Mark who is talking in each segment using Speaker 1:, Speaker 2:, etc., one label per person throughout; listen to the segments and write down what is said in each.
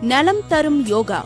Speaker 1: நலம் தரும் யோகா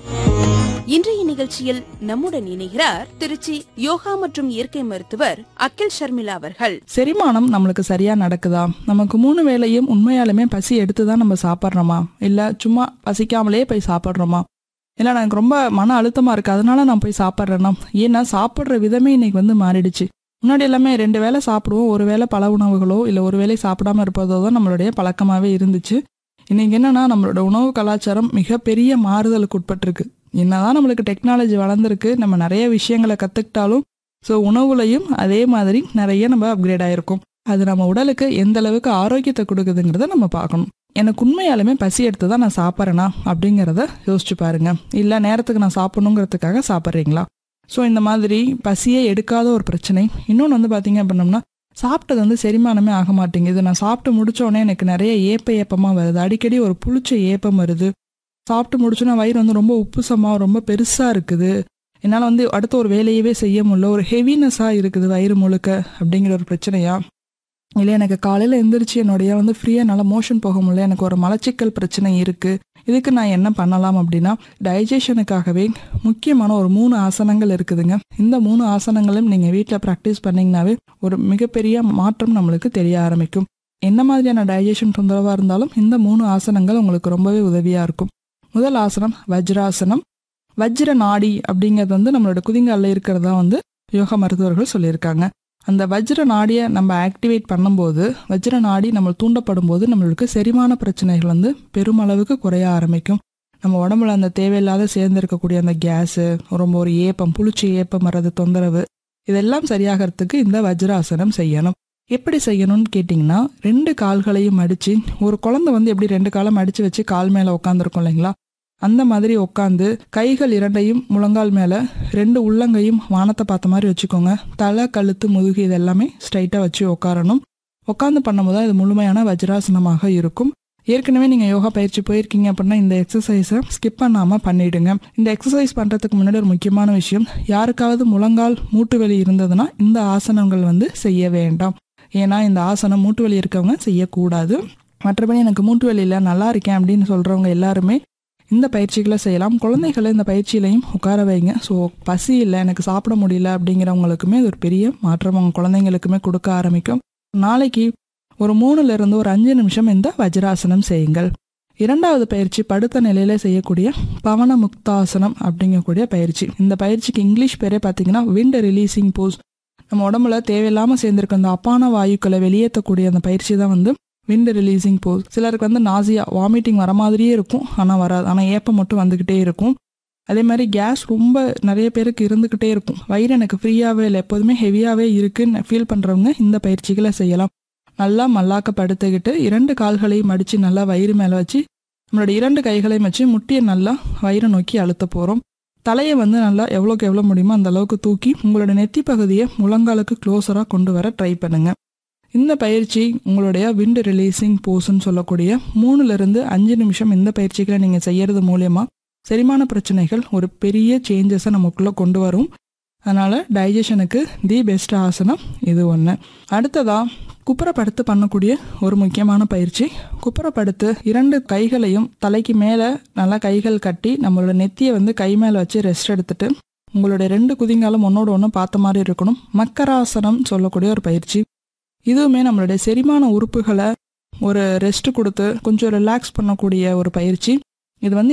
Speaker 1: இன்றைய நிகழ்ச்சியில் நம்முடன் இணைகிறார் திருச்சி யோகா மற்றும் இயற்கை மருத்துவர் அகில் ஷர்மிளா அவர்கள்
Speaker 2: செரிமானம் நம்மளுக்கு சரியா நடக்குதா நமக்கு மூணு வேளையும் உண்மையாலுமே பசி எடுத்து தான் நம்ம சாப்பிட்றோமா இல்ல சும்மா பசிக்காமலே போய் சாப்பிட்றோமா இல்ல எனக்கு ரொம்ப மன அழுத்தமா இருக்கு அதனால நான் போய் சாப்பிட்றேன்னா ஏன்னா சாப்பிட்ற விதமே இன்னைக்கு வந்து மாறிடுச்சு முன்னாடி எல்லாமே ரெண்டு வேளை சாப்பிடுவோம் ஒரு வேளை பல உணவுகளோ இல்லை ஒரு வேளை சாப்பிடாம இருப்பதோ தான் நம்மளுடைய பழக்கமாவே இருந்துச்சு இன்னைக்கு என்னன்னா நம்மளோட உணவு கலாச்சாரம் மிகப்பெரிய மாறுதலுக்கு உட்பட்டிருக்கு என்னதான் நம்மளுக்கு டெக்னாலஜி வளர்ந்துருக்கு நம்ம நிறைய விஷயங்களை கற்றுக்கிட்டாலும் ஸோ உணவுலையும் அதே மாதிரி நிறைய நம்ம அப்கிரேட் ஆயிருக்கும் அது நம்ம உடலுக்கு எந்த அளவுக்கு ஆரோக்கியத்தை கொடுக்குதுங்கிறத நம்ம பார்க்கணும் எனக்கு உண்மையாலுமே பசி எடுத்து தான் நான் சாப்பிட்றேனா அப்படிங்கிறத யோசிச்சு பாருங்க இல்லை நேரத்துக்கு நான் சாப்பிடணுங்கிறதுக்காக சாப்பிட்றீங்களா ஸோ இந்த மாதிரி பசியே எடுக்காத ஒரு பிரச்சனை இன்னொன்று வந்து பார்த்தீங்க அப்படின்னம்னா சாப்பிட்டது வந்து செரிமானமே ஆக மாட்டேங்குது நான் சாப்பிட்டு முடிச்ச உடனே எனக்கு நிறைய ஏப்ப ஏப்பமாக வருது அடிக்கடி ஒரு புளிச்ச ஏப்பம் வருது சாப்பிட்டு முடிச்சோன்னா வயிறு வந்து ரொம்ப உப்புசமாக ரொம்ப பெருசாக இருக்குது என்னால் வந்து அடுத்த ஒரு வேலையவே செய்ய முடியல ஒரு ஹெவினஸாக இருக்குது வயிறு முழுக்க அப்படிங்கிற ஒரு பிரச்சனையா இல்லை எனக்கு காலையில் எந்திரிச்சு என்னுடைய வந்து ஃப்ரீயாக நல்லா மோஷன் போக முடியல எனக்கு ஒரு மலச்சிக்கல் பிரச்சனை இருக்குது இதுக்கு நான் என்ன பண்ணலாம் அப்படின்னா டைஜஷனுக்காகவே முக்கியமான ஒரு மூணு ஆசனங்கள் இருக்குதுங்க இந்த மூணு ஆசனங்களும் நீங்கள் வீட்டில் ப்ராக்டிஸ் பண்ணிங்கனாவே ஒரு மிகப்பெரிய மாற்றம் நம்மளுக்கு தெரிய ஆரம்பிக்கும் என்ன மாதிரியான டைஜஷன் தொந்தரவாக இருந்தாலும் இந்த மூணு ஆசனங்கள் உங்களுக்கு ரொம்பவே உதவியாக இருக்கும் முதல் ஆசனம் வஜ்ராசனம் வஜ்ர நாடி அப்படிங்கிறது வந்து நம்மளோட குதிங்காலில் இருக்கிறதா வந்து யோகா மருத்துவர்கள் சொல்லியிருக்காங்க அந்த வஜ்ர நாடியை நம்ம ஆக்டிவேட் பண்ணும்போது வஜ்ர நாடி நம்ம தூண்டப்படும் போது நம்மளுக்கு செரிமான பிரச்சனைகள் வந்து பெருமளவுக்கு குறைய ஆரம்பிக்கும் நம்ம உடம்புல அந்த தேவையில்லாத சேர்ந்திருக்கக்கூடிய அந்த கேஸு ரொம்ப ஒரு ஏப்பம் புளிச்சு ஏப்பம் வர்றது தொந்தரவு இதெல்லாம் சரியாகிறதுக்கு இந்த வஜ்ராசனம் செய்யணும் எப்படி செய்யணும்னு கேட்டிங்கன்னா ரெண்டு கால்களையும் மடித்து ஒரு குழந்தை வந்து எப்படி ரெண்டு காலம் மடித்து வச்சு கால் மேலே உட்காந்துருக்கும் இல்லைங்களா அந்த மாதிரி உட்காந்து கைகள் இரண்டையும் முழங்கால் மேலே ரெண்டு உள்ளங்கையும் வானத்தை பார்த்த மாதிரி வச்சுக்கோங்க தலை கழுத்து முதுகு இது எல்லாமே ஸ்ட்ரைட்டாக வச்சு உட்காரணும் உட்காந்து பண்ணும்போது தான் இது முழுமையான வஜ்ராசனமாக இருக்கும் ஏற்கனவே நீங்கள் யோகா பயிற்சி போயிருக்கீங்க அப்படின்னா இந்த எக்ஸசைஸை ஸ்கிப் பண்ணாமல் பண்ணிடுங்க இந்த எக்ஸசைஸ் பண்ணுறதுக்கு முன்னாடி ஒரு முக்கியமான விஷயம் யாருக்காவது முழங்கால் மூட்டு வலி இருந்ததுன்னா இந்த ஆசனங்கள் வந்து செய்ய வேண்டாம் ஏன்னா இந்த ஆசனம் மூட்டு வலி இருக்கவங்க செய்யக்கூடாது மற்றபடி எனக்கு மூட்டு வலி இல்லை நல்லா இருக்கேன் அப்படின்னு சொல்கிறவங்க எல்லாருமே இந்த பயிற்சிகளை செய்யலாம் குழந்தைகளை இந்த பயிற்சியிலையும் உட்கார வைங்க ஸோ பசி இல்லை எனக்கு சாப்பிட முடியல அப்படிங்கிறவங்களுக்குமே இது ஒரு பெரிய மாற்றம் அவங்க குழந்தைங்களுக்குமே கொடுக்க ஆரம்பிக்கும் நாளைக்கு ஒரு மூணுல இருந்து ஒரு அஞ்சு நிமிஷம் இந்த வஜ்ராசனம் செய்யுங்கள் இரண்டாவது பயிற்சி படுத்த நிலையில செய்யக்கூடிய பவன முக்தாசனம் அப்படிங்கக்கூடிய பயிற்சி இந்த பயிற்சிக்கு இங்கிலீஷ் பேரே பார்த்தீங்கன்னா விண்ட் ரிலீசிங் போஸ் நம்ம உடம்புல தேவையில்லாமல் சேர்ந்திருக்க அந்த அப்பான வாயுக்களை வெளியேற்றக்கூடிய அந்த பயிற்சி தான் வந்து விண்ட் ரிலீசிங் போஸ் சிலருக்கு வந்து நாசியா வாமிட்டிங் வர மாதிரியே இருக்கும் ஆனால் வராது ஆனால் ஏப்பம் மட்டும் வந்துக்கிட்டே இருக்கும் அதே மாதிரி கேஸ் ரொம்ப நிறைய பேருக்கு இருந்துக்கிட்டே இருக்கும் வயிறு எனக்கு ஃப்ரீயாகவே இல்லை எப்போதுமே ஹெவியாகவே இருக்குன்னு ஃபீல் பண்ணுறவங்க இந்த பயிற்சிகளை செய்யலாம் நல்லா மல்லாக்க படுத்துக்கிட்டு இரண்டு கால்களையும் மடித்து நல்லா வயிறு மேலே வச்சு நம்மளோட இரண்டு கைகளையும் வச்சு முட்டியை நல்லா வயிறை நோக்கி அழுத்த போகிறோம் தலையை வந்து நல்லா எவ்வளோக்கு எவ்வளோ முடியுமோ அந்த அளவுக்கு தூக்கி உங்களோட நெத்தி பகுதியை முழங்காலுக்கு க்ளோஸராக கொண்டு வர ட்ரை பண்ணுங்கள் இந்த பயிற்சி உங்களுடைய விண்ட் ரிலீசிங் போஸ்ன்னு சொல்லக்கூடிய மூணுலேருந்து அஞ்சு நிமிஷம் இந்த பயிற்சிகளை நீங்கள் செய்யறது மூலயமா செரிமான பிரச்சனைகள் ஒரு பெரிய சேஞ்சஸை நமக்குள்ளே கொண்டு வரும் அதனால் டைஜஷனுக்கு தி பெஸ்ட் ஆசனம் இது ஒன்று அடுத்ததாக குப்புறப்படுத்து பண்ணக்கூடிய ஒரு முக்கியமான பயிற்சி குப்புறப்படுத்து இரண்டு கைகளையும் தலைக்கு மேலே நல்லா கைகள் கட்டி நம்மளோட நெத்தியை வந்து கை மேலே வச்சு ரெஸ்ட் எடுத்துட்டு உங்களுடைய ரெண்டு குதிங்காலும் ஒன்னோட ஒன்று பார்த்த மாதிரி இருக்கணும் மக்கராசனம் சொல்லக்கூடிய ஒரு பயிற்சி இதுவுமே நம்மளுடைய செரிமான உறுப்புகளை ஒரு ரெஸ்ட் கொடுத்து கொஞ்சம் ரிலாக்ஸ் பண்ணக்கூடிய ஒரு பயிற்சி இது வந்து